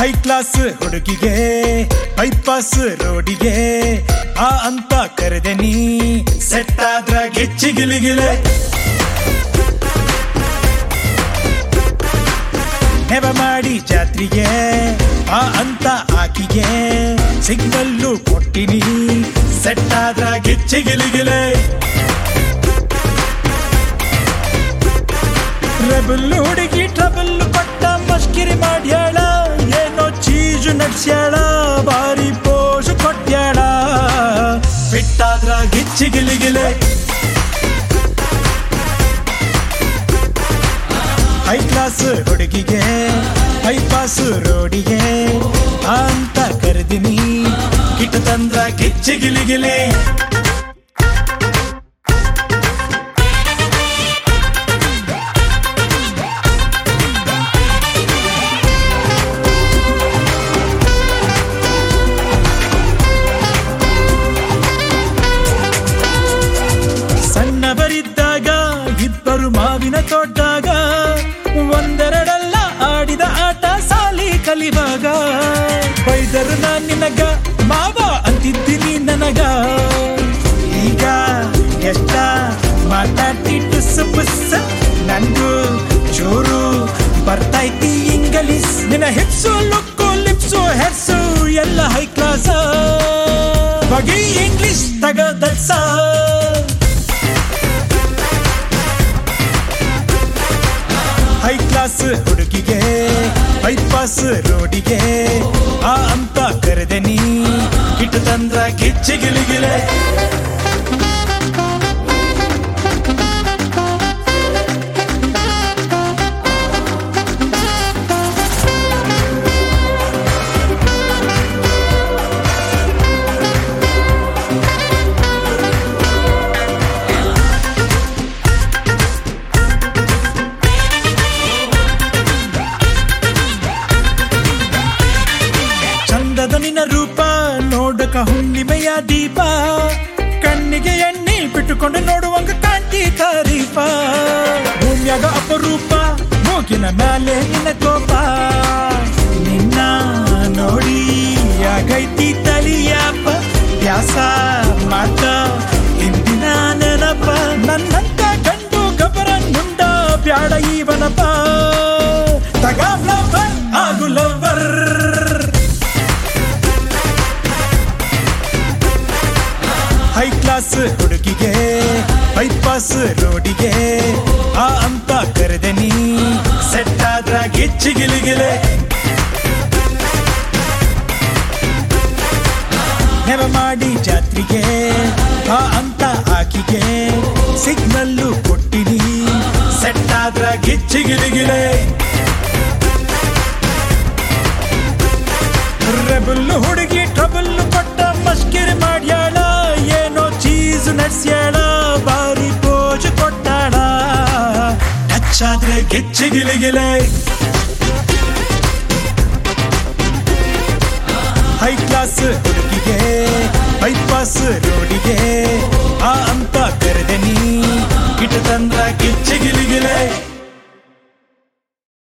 high class ಹುಡುಗಿಗೆ bypass ರೋಡಿಗೆ ಆ ಅಂತ ಕರೆದೆ ನೀ ಸೆಟ್ ಆದ್ರ ಗಿಚ್ಚಿಗಿಲಿಗಿಲೆ ನೆವ ಮಾಡಿ ಜಾತ್ರೆಗೆ ಆ ಅಂತ ಆಕಿಗೆ ಸಿಗ್ನಲ್ಲು ಕೊಟ್ಟಿನಿ ಸೆಟ್ ಆದ್ರ ಗಿಚ್ಚಿಗಿಲಿಗಿಲೆ ರೆಬಲ್ ಹುಡುಗಿ ಟ್ರಬಲ್ ಪಟ್ಟ ಮಸ್ಕಿರಿ ಮಾಡ್ಯಾಳ ಏನೋ ಚೀಜು ನಡ್ಸ್ಯಾಳ ಬಾರಿ ಪೋಷು ಕೊಟ್ಯಾಳ ಬಿಟ್ಟಾದ್ರ ಗಿಚ್ಚಿಗಿಲಿಗಿಲೆ ಹೈ ಕ್ಲಾಸ್ ಹುಡುಗಿಗೆ ಬೈಪಾಸ್ ರೋಡಿಗೆ ಆ ಅಂತ ಕರೆದಿನಿ ಕಿಟ್ಟು ತಂದ್ರ ಗಿಚ್ಚಿಗಿಲಿಗಿಲೆ ಸಣ್ಣವರಿದ್ದಾಗ ಇಬ್ಬರು ಮಾವಿನ ತೋಟಾಗ ಒಂದೆರಡಲ್ಲ ಆಡಿದ ಆಟ ಸಾಲಿ ಕಲಿವಾಗ ಬೈದರು ನಾನ್ ನಿನಗ ಮಾವ ಅಂತಿದ್ದೀನಿ ನನಗ ಈಗ ಎಷ್ಟ ಮಾತಾಡಿ ಟುಸ್ ಪುಸ್ ನಂದು ಜೋರು ಬರ್ತೈತಿ ಇಂಗ್ಲೀಷ್ ನಿನ್ನ ಹಿಪ್ಸು ಲುಕ್ಕು ಲಿಪ್ಸು ಹೆರ್ಸು ಎಲ್ಲ ಹೈ ಕ್ಲಾಸ್ ಬಗೆ ಇಂಗ್ಲಿಷ್ ತಗದಲ್ಸ ಹೈ ಕ್ಲಾಸ್ ಹುಡುಗಿಗೆ ಬೈಪಾಸ್ ರೋಡಿಗೆ ಆ ಅಂತ ಕರೆದೆ ನೀ ಕಿಟ್ಟು ತಂದ್ರ ಗಿಚ್ಚಿಗಿಲಿಗಿಲೆ ಚಂದದ ನಿನ್ನ ರೂಪ ನೋಡಕ ಹುಣ್ಣಿಮೆಯ ದೀಪ ಕಣ್ಣಿಗೆ ಎಣ್ಣೆ ಬಿಟ್ಟುಕೊಂಡು ನೋಡುವಂಗ ಕಾಂತಿ ತಾರೀಪ ಭೂಮಿಯಾಗ ಅಪರೂಪ ಮೂಗಿನ ಮ್ಯಾಲೆ ನಿನ್ನ ಕೋಪ ನಿನ್ನ ನೋಡಿ ಆಗೈತಿ ತಲಿಯಾಪ ವ್ಯಾಸ ಮಾತ ಇಂದಿನ ನೆನಪ ನನ್ನಂತ ಗಂಡು ಗಬರ ಮುಂಡ ಬ್ಯಾಡ ಇವನಪ್ಪ ತಗ ಫ್ಲವರ್ ಆಗು ಲವರ್ ಹೈ ಕ್ಲಾಸ್ ಹುಡುಗಿಗೆ ಬೈಪಾಸ್ ರೋಡಿಗೆ ಆ ಅಂತ ಕರೆದೆ ನೀ ಸೆಟ್ ಆದ್ರ ಗಿಚ್ಚಿಗಿಲಿಗಿಲೆ ನೆವ ಮಾಡಿ ಜಾತ್ರೆಗೆ ಆ ಅಂತ ಆಕಿಗೆ ಸಿಗ್ನಲ್ಲು ಕೊಟ್ಟಿನಿ ಸೆಟ್ ಆದ್ರ ಗಿಚ್ಚಿಗಿಲಿಗಿಲೆ ರೆಬಲ್ ಹುಡುಗಿ ಟ್ರಬಲ್ ಕೊಟ್ಟ ಮಸ್ಕಿರಿ ಮಾಡ್ಯಾಳ ಏನೋ ಚೀಸ್ ನಡ್ಸ್ಯಾಳ ಬಾರಿ ಪೋಜ್ ಕೊಟ್ಟಾಳ ಟಚ್ ಆದ್ರೆ ಗೆಚ್ಚಿಗಿಲಿಗಿಲೆ ಹೈ ಕ್ಲಾಸ್ ಹುಡುಗಿಗೆ ಬೈಪಾಸ್ ರೋಡಿಗೆ ಆ ಅಂತ ಕರೆದೆ ನೀ ಕಿಟ್ಟು ತಂದ್ರ ಗಿಚ್ಚಿಗಿಲಿಗಿಲೆ